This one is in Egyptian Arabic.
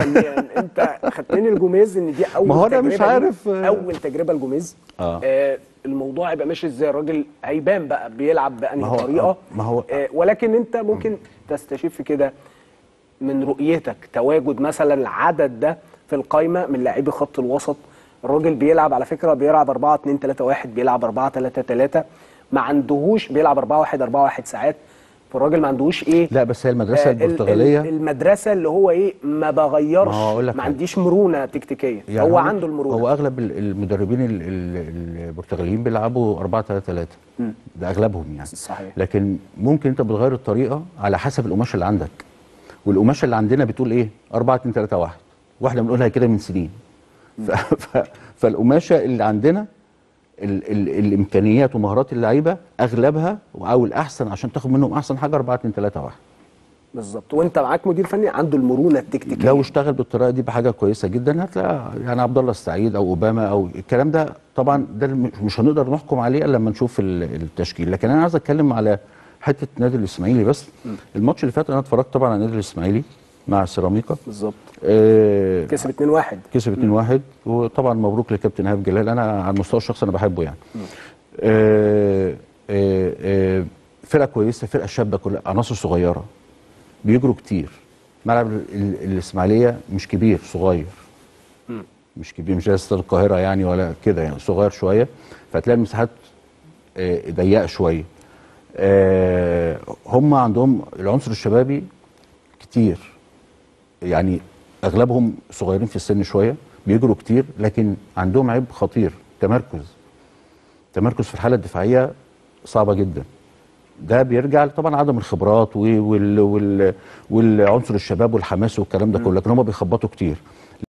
فنيا انت خدتني الجوميز ان دي اول ما هو أنا تجربة مش ليه. عارف، آه. اول تجربه الجوميز آه. آه الموضوع هيبقى ماشي ازاي الراجل هيبان بقى بيلعب ما بانهي هو- طريقه ما هو- آه ولكن انت ممكن تستشف كده من رؤيتك تواجد مثلا العدد ده في القايمه من لاعبي خط الوسط الراجل بيلعب على فكره بيلعب 4 2 3 1 بيلعب 4 3 3 ما عندهوش بيلعب 4 1 4 1 ساعات فالراجل ما عندهوش ايه لا بس هي المدرسه آه، ال- ال- البرتغاليه المدرسه اللي هو ايه ما بغيرش ما هو أقول لك ما حاجة. عنديش مرونه تكتيكيه يعني هو عنده المرونه هو اغلب ال- المدربين ال- ال- البرتغاليين بيلعبوا 4 3 3 ده اغلبهم يعني صحيح. لكن ممكن انت بتغير الطريقه على حسب القماشه اللي عندك والقماشه اللي عندنا بتقول ايه 4 2 3 1 واحنا بنقولها كده من سنين ف... ف... فالقماشه اللي عندنا ال... ال... الامكانيات ومهارات اللعيبه اغلبها او الاحسن عشان تاخد منهم احسن حاجه 4 2 3 1 بالظبط وانت معاك مدير فني عنده المرونه التكتيكيه لو اشتغل بالطريقه دي بحاجه كويسه جدا هتلاقي يعني عبد الله السعيد او اوباما او الكلام ده طبعا ده الم- مش هنقدر نحكم عليه الا لما نشوف ال- التشكيل لكن انا عايز اتكلم على حته نادي الاسماعيلي بس الماتش اللي فات انا اتفرجت طبعا على النادي الاسماعيلي مع سيراميكا بالظبط آه كسب 2 1 كسب 2-1 وطبعا مبروك لكابتن ايهاب جلال انا على المستوى الشخصي انا بحبه يعني آه آه آه فرقه كويسه فرقه شابه كلها عناصر صغيره بيجروا كتير ملعب ال- ال- الاسماعيليه مش كبير صغير مش كبير مش زي استاد القاهره يعني ولا كده يعني صغير شويه فتلاقي المساحات آه، ضيقه شويه آه، هم عندهم العنصر الشبابي كتير يعني اغلبهم صغيرين في السن شويه بيجروا كتير لكن عندهم عيب خطير تمركز تمركز في الحاله الدفاعيه صعبه جدا ده بيرجع طبعا عدم الخبرات و- وال وال والعنصر الشباب والحماس والكلام ده كله لكن هم بيخبطوا كتير